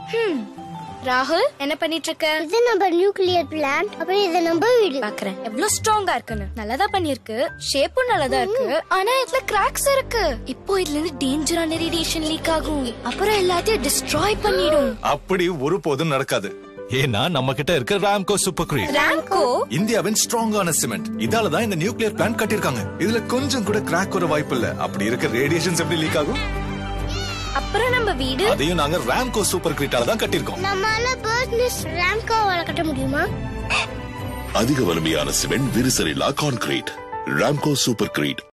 ராகுல் என்ன பண்ணிட்டு இருக்க இது நம்ம நியூக்ளியர் பிளான்ட் அப்புறம் இது நம்ம வீடு பாக்குறேன் எவ்வளவு ஸ்ட்ராங்கா இருக்குன்னு நல்லதா பண்ணிருக்கு ஷேப்பும் நல்லதா இருக்கு ஆனா இதுல கிராக்ஸ் இருக்கு இப்போ இதுல இருந்து டேஞ்சரான ரேடியேஷன் லீக் ஆகும் அப்புறம் எல்லாத்தையும் டிஸ்ட்ராய் பண்ணிடும் அப்படி ஒருபோதும் நடக்காது ஏன்னா நம்ம கிட்ட இருக்க ராம்கோ சூப்பர் கிரீட் ராம்கோ இந்தியாவின் ஸ்ட்ராங்கான சிமெண்ட் இதால தான் இந்த நியூக்ளியர் பிளான்ட் கட்டியிருக்காங்க இதுல கொஞ்சம் கூட கிராக் வர வாய்ப்பு இல்ல அப்படி இருக்க ரேடியேஷன்ஸ் எப்படி லீக் ஆகும் அப்புறம் நம்ம வீடு அதையும் நாங்க ராம்கோ சூப்பர் கிரீட்டால தான் கட்டியிருக்கோம் நம்மளால பேர்ட்னஸ் ரேம்காவால கட்ட முடியுமா அதிக வலிமையான சிமெண்ட் விரிசலில்லா கான்கிரீட் ராம்கோ சூப்பர் கிரீட்